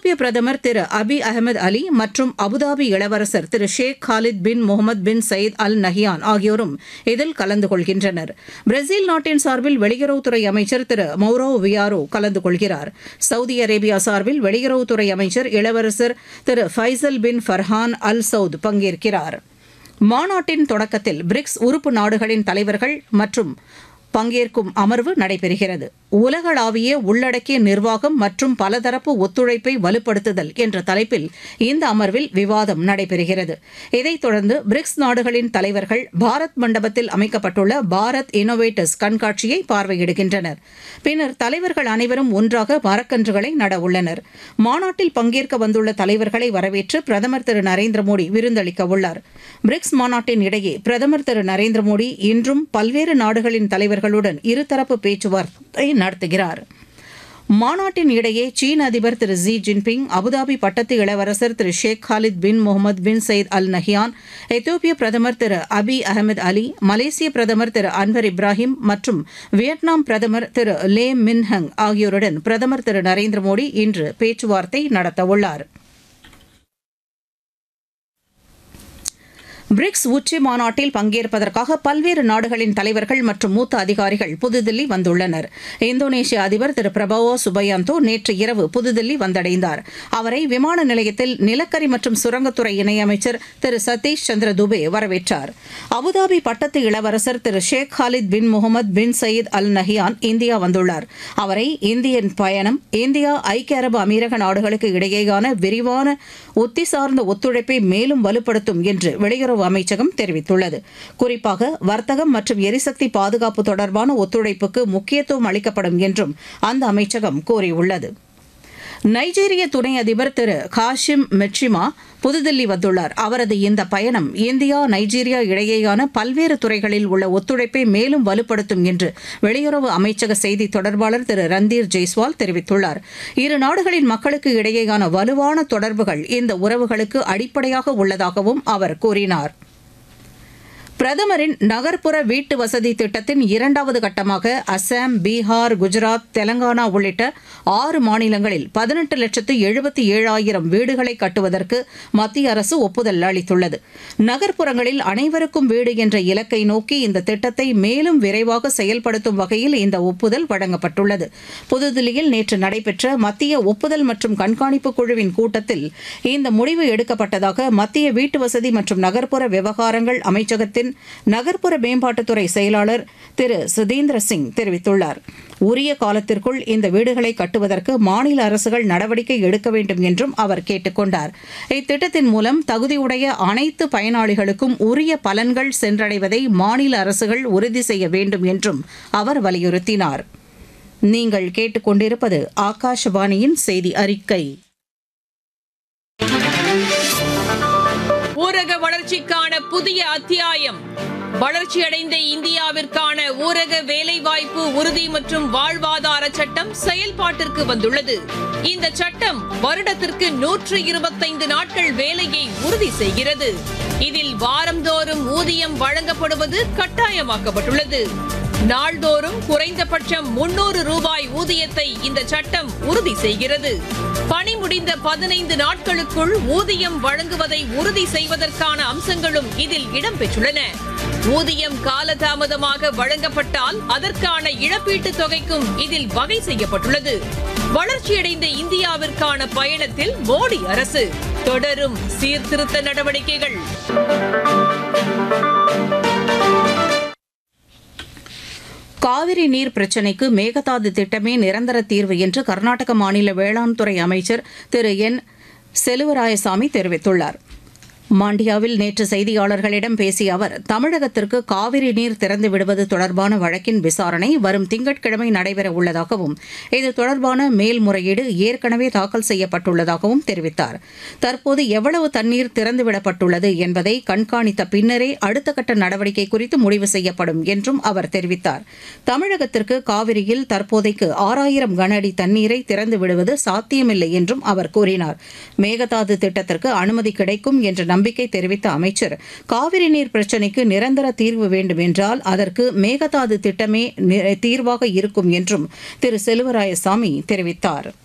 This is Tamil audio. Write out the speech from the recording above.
எத்தோப்பிய பிரதமர் திரு அபி அகமது அலி மற்றும் அபுதாபி இளவரசர் திரு Sheikh Khalid bin Mohamed bin Zayed Al Nahyan ஆகியோரும் இதில் கலந்து கொள்கின்றனர் பிரேசில் நாட்டின் சார்பில் வெளியுறவுத்துறை அமைச்சர் திரு மௌரோ வியாரோ கலந்து கொள்கிறார் சவுதி அரேபியா சார்பில் வெளியுறவுத்துறை அமைச்சர் இளவரசர் திரு Faisal bin Farhan Al Saud பங்கேற்கிறார் மாநாட்டின் தொடக்கத்தில் பிரிக்ஸ் உறுப்பு நாடுகளின் தலைவர்கள் மற்றும் பங்கேற்கும் அமர்வு நடைபெறுகிறது உலகளாவிய உள்ளடக்கிய நிர்வாகம் மற்றும் பலதரப்பு ஒத்துழைப்பை வலுப்படுத்துதல் என்ற தலைப்பில் இந்த அமர்வில் விவாதம் நடைபெறுகிறது இதைத் தொடர்ந்து பிரிக்ஸ் நாடுகளின் தலைவர்கள் பாரத் மண்டபத்தில் அமைக்கப்பட்டுள்ள பாரத் இன்னோவேட்டர்ஸ் கண்காட்சியை பார்வையிடுகின்றனர் பின்னர் தலைவர்கள் அனைவரும் ஒன்றாக மரக்கன்றுகளை நட உள்ளனர் மாநாட்டில் பங்கேற்க வந்துள்ள தலைவர்களை வரவேற்று பிரதமர் திரு நரேந்திர மோடி விருந்தளிக்க உள்ளார் பிரிக்ஸ் மாநாட்டின் இடையே பிரதமர் திரு நரேந்திர மோடி இன்றும் பல்வேறு நாடுகளின் தலைவர்களுடன் இருதரப்பு பேச்சுவார்த்தை நடத்துகிறார் மாநாட்டின் இடையே சீன அதிபர் திரு ஜி ஜின்பிங் அபுதாபி பட்டத்து இளவரசர் திரு Sheikh Khalid bin Mohamed bin Zayed Al Nahyan எத்தோப்பிய பிரதமர் திரு அபி அகமது அலி மலேசிய பிரதமர் திரு அன்வர் இப்ராஹிம் மற்றும் வியட்நாம் பிரதமர் திரு லே மின்ஹங் ஆகியோருடன் பிரதமர் திரு நரேந்திர மோடி இன்று பேச்சுவார்த்தை நடத்தவுள்ளார் பிரிக்ஸ் உச்சி மாநாட்டில் பங்கேற்பதற்காக பல்வேறு நாடுகளின் தலைவர்கள் மற்றும் மூத்த அதிகாரிகள் புதுதில்லி வந்துள்ளனர் இந்தோனேஷிய அதிபர் திரு பிரபவோ சுபயாந்தோ நேற்று இரவு புதுதில்லி வந்தடைந்தார் அவரை விமான நிலையத்தில் நிலக்கரி மற்றும் சுரங்கத்துறை இணையமைச்சர் திரு சதீஷ் சந்திர துபே வரவேற்றார் அபுதாபி பட்டத்து இளவரசர் திரு Sheikh Khalid bin Mohamed bin Zayed Al Nahyan India வந்துள்ளார் அவரை இந்தியன் பயணம் இந்தியா ஐக்கிய அரபு அமீரக நாடுகளுக்கு இடையேயான விரிவான உத்தி சார்ந்த ஒத்துழைப்பை மேலும் வலுப்படுத்தும் என்று வெளியுறவு அமைச்சகம் தெரிவித்துள்ளது குறிப்பாக வர்த்தகம் மற்றும் எரிசக்தி பாதுகாப்பு தொடர்பான ஒத்துழைப்புக்கு முக்கியத்துவம் அளிக்கப்படும் என்றும் அந்த அமைச்சகம் கூறியுள்ளது நைஜீரிய துணை அதிபர் திரு காஷிம் மெட்ரிமா புதுதில்லி வந்துள்ளார் அவரது இந்த பயணம் இந்தியா நைஜீரியா இடையேயான பல்வேறு துறைகளில் உள்ள ஒத்துழைப்பை மேலும் வலுப்படுத்தும் என்று வெளியுறவு அமைச்சக செய்தி தொடர்பாளர் திரு ரந்தீர் ஜெய்ஸ்வால் தெரிவித்துள்ளார் இரு நாடுகளின் மக்களுக்கு இடையேயான வலுவான தொடர்புகள் இந்த உறவுகளுக்கு அடிப்படையாக உள்ளதாகவும் அவர் கூறினார் பிரதமரின் நகர்ப்புற வீட்டு வசதி திட்டத்தின் இரண்டாவது கட்டமாக அசாம் பீகார் குஜராத் தெலங்கானா உள்ளிட்ட ஆறு மாநிலங்களில் பதினெட்டு லட்சத்து எழுபத்தி ஏழாயிரம் வீடுகளை கட்டுவதற்கு மத்திய அரசு ஒப்புதல் அளித்துள்ளது நகர்ப்புறங்களில் அனைவருக்கும் வீடு என்ற இலக்கை நோக்கி இந்த திட்டத்தை மேலும் விரைவாக செயல்படுத்தும் வகையில் இந்த ஒப்புதல் வழங்கப்பட்டுள்ளது புதுதில்லியில் நேற்று நடைபெற்ற மத்திய ஒப்புதல் மற்றும் கண்காணிப்பு குழுவின் கூட்டத்தில் இந்த முடிவு எடுக்கப்பட்டதாக மத்திய வீட்டு வசதி மற்றும் நகர்ப்புற விவகாரங்கள் அமைச்சகத்தின் நகர்ப்புற மேம்பாட்டுத்துறை செயலாளர் திரு சுதீந்திர சிங் தெரிவித்துள்ளார் உரிய காலத்திற்குள் இந்த வீடுகளை கட்டுவதற்கு மாநில அரசுகள் நடவடிக்கை எடுக்க வேண்டும் என்றும் அவர் கேட்டுக் கொண்டார் இத்திட்டத்தின் மூலம் தகுதியுடைய அனைத்து பயனாளிகளுக்கும் உரிய பலன்கள் சென்றடைவதை மாநில அரசுகள் உறுதி செய்ய வேண்டும் என்றும் அவர் வலியுறுத்தினார் நீங்கள் கேட்டுக்கொண்டிருப்பது ஆகாஷவாணியின் செய்தி அறிக்கை ஊரக வளர்ச்சிக்கான புதிய அத்தியாயம் வளர்ச்சியடைந்த இந்தியாவிற்கான ஊரக வேலைவாய்ப்பு உறுதி மற்றும் வாழ்வாதார சட்டம் செயல்பாட்டிற்கு வந்துள்ளது இந்த சட்டம் வருடத்திற்கு நூற்று இருபத்தைந்து நாட்கள் வேலையை உறுதி செய்கிறது இதில் வாரந்தோறும் ஊதியம் வழங்கப்படுவது கட்டாயமாக்கப்பட்டுள்ளது நாள்தோறும் குறைந்தபட்சம் முன்னூறு ரூபாய் ஊதியத்தை இந்த சட்டம் உறுதி செய்கிறது பணி முடிந்த பதினைந்து நாட்களுக்குள் ஊதியம் வழங்குவதை உறுதி செய்வதற்கான அம்சங்களும் இதில் இடம்பெற்றுள்ளன ஊதியம் காலதாமதமாக வழங்கப்பட்டால் அதற்கான இழப்பீட்டுத் தொகைக்கும் இதில் வகை செய்யப்பட்டுள்ளது வளர்ச்சியடைந்த இந்தியாவிற்கான பயணத்தில் மோடி அரசு தொடரும் சீர்திருத்த நடவடிக்கைகள் காவிரி நீர் பிரச்சினைக்கு மேகதாது திட்டமே நிரந்தர தீர்வு என்று கர்நாடக மாநில வேளாண் துறை அமைச்சர் திரு என் செலுவராயசாமி தெரிவித்துள்ளார் மாண்டியாவில் நேற்று செய்தியாளர்களிடம் பேசிய அவர் தமிழகத்திற்கு காவிரி நீர் திறந்து விடுவது தொடர்பான வழக்கின் விசாரணை வரும் திங்கட்கிழமை நடைபெற உள்ளதாகவும் இது தொடர்பான மேல்முறையீடு ஏற்கனவே தாக்கல் செய்யப்பட்டுள்ளதாகவும் தெரிவித்தார் தற்போது எவ்வளவு தண்ணீர் திறந்துவிடப்பட்டுள்ளது என்பதை கண்காணித்த பின்னரே அடுத்த கட்ட நடவடிக்கை குறித்து முடிவு செய்யப்படும் என்றும் அவர் தெரிவித்தார் தமிழகத்திற்கு காவிரியில் தற்போதைக்கு ஆறாயிரம் கன அடி தண்ணீரை திறந்து விடுவது சாத்தியமில்லை என்றும் அவர் கூறினார் மேகதாது திட்டத்திற்கு அனுமதி கிடைக்கும் என்ற நம்பிக்கை தெரிவித்த அமைச்சர் காவிரி நீர் பிரச்சினைக்கு நிரந்தர தீர்வு வேண்டும் என்றால் அதற்கு மேகதாது திட்டமே நி- தீர்வாக இருக்கும் என்றும் திரு செல்வராயசாமி தெரிவித்தார்